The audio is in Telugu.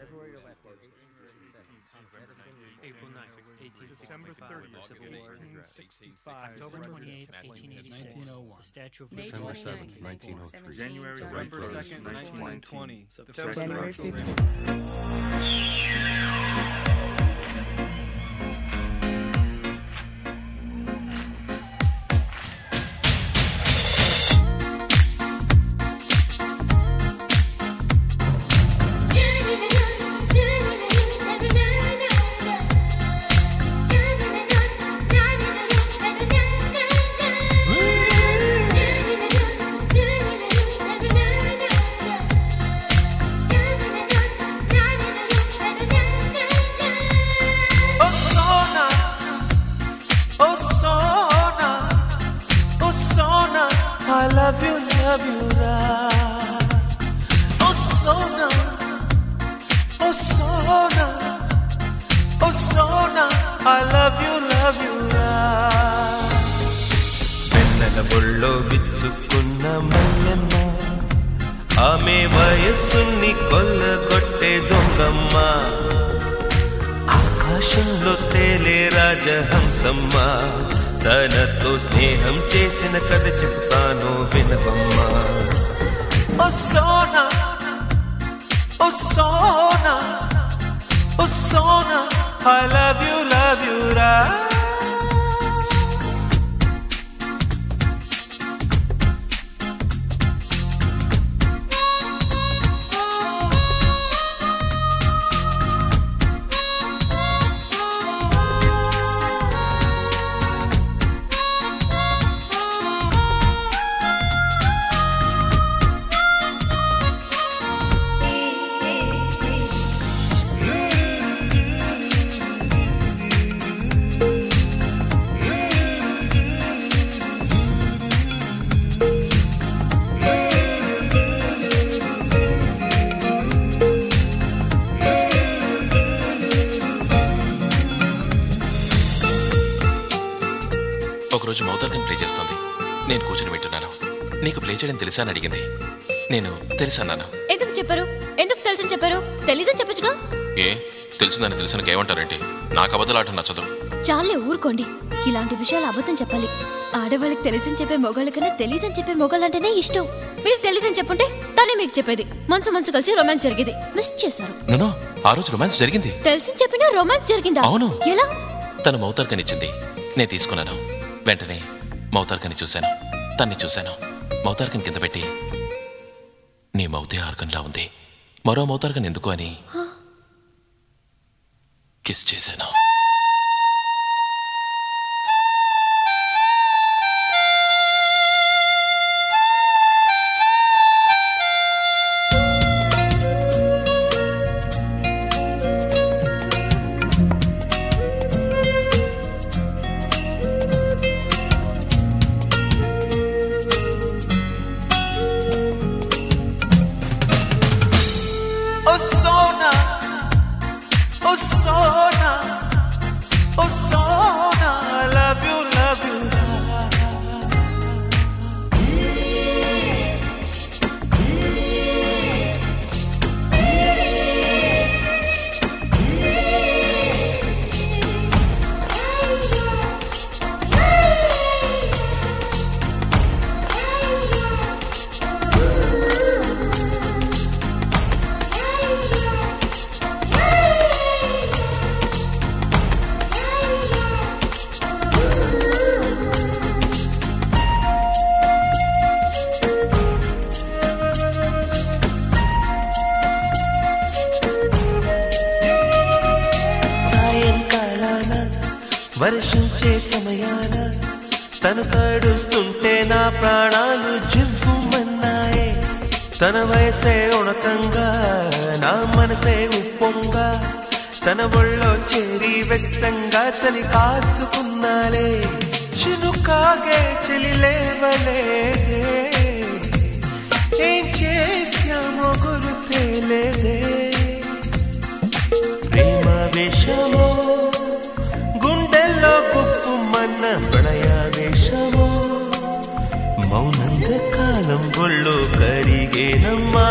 April 9th, 1865, December 30th, the Civil War. 1865. October 28th, 1886, the Statue of May Liberty. 29th, 1903. 1917. January John 21st, James 1920. September January 15th. 15th. Oh Sona, oh Sona, oh Sona, I love you, love you, right. Oh Sona, oh Sona, oh Sona, I love you, love you, right. వెన్నెల బొళ్ళో విచ్చుకున్న మల్లెమ్మ ఆమె వయస్సుని కొల్లగొట్టే దొంగమ్మ ఆకాశంలో తేలే రాజహంసమ్మ తనతో స్నేహం చేసిన కథ చెప్తాను వినవమ్మా ఓ సోనా ఓ సోనా ఓ Sona I love you love you రా ఒకరోజు మౌతర్గన్ ప్లే చేస్తోంది నేను కూర్చుని వింటున్నాను నీకు ప్లే చేయడం తెలుసా అని అడిగింది నేను తెలుసన్నాను ఎందుకు చెప్పారు ఎందుకు తెలుసని చెప్పారు తెలీదని చెప్పచ్చుగా ఏ తెలిసిందని తెలిసిన ఏమంటారేంటి నాకు అబద్ధలాట నచ్చదు చాలే ఊరుకోండి ఇలాంటి విషయాలు అబద్ధం చెప్పాలి ఆడవాళ్ళకి తెలిసని చెప్పే మొగాళ్ళ కన్నా తెలియదని చెప్పే మొగాళ్ళంటేనే ఇష్టం మీరు తెలియదని చెప్పుంటే తనే మీకు చెప్పేది మనసు మనసు కలిసి రొమాన్స్ జరిగేది మిస్ చేశారు నో ఆ రోజు రొమాన్స్ జరిగింది తెలిసి చెప్పినా రొమాన్స్ జరిగిందా అవును. ఎలా తను మౌతార్కని ఇచ్చింది నేను తీసుకున్నాను వెంటనే మౌతార్కని చూశాను తన్ని చూశాను మౌతార్కని కింద పెట్టి నీ మౌతే ఆర్గన్లా ఉంది మరో మౌతార్కన్ ఎందుకు అని కిస్ చేశాను Oh Sona, oh Sona, oh Sona, I love you, love you. సాయంకాలాన వర్షించే సమయాన తను తడుస్తుంటే నా ప్రాణాలు జివ్వుమన్నాయే తన వయసే ఉణకంగా నా మనసే ఉప్పొంగా తన ఒళ్ళో చేరి వెచ్చంగా చలి కాచుకున్నాలే చినుకాగే చెలి లేవలేదే ఏం చేశామో గురుతేలేదే ప్రేమ వేషమో గుండెల్లో కుక్కుమన్న ప్రణయావేశమో మౌనంగా కాలం గొళ్ళు కరిగేనమ్మా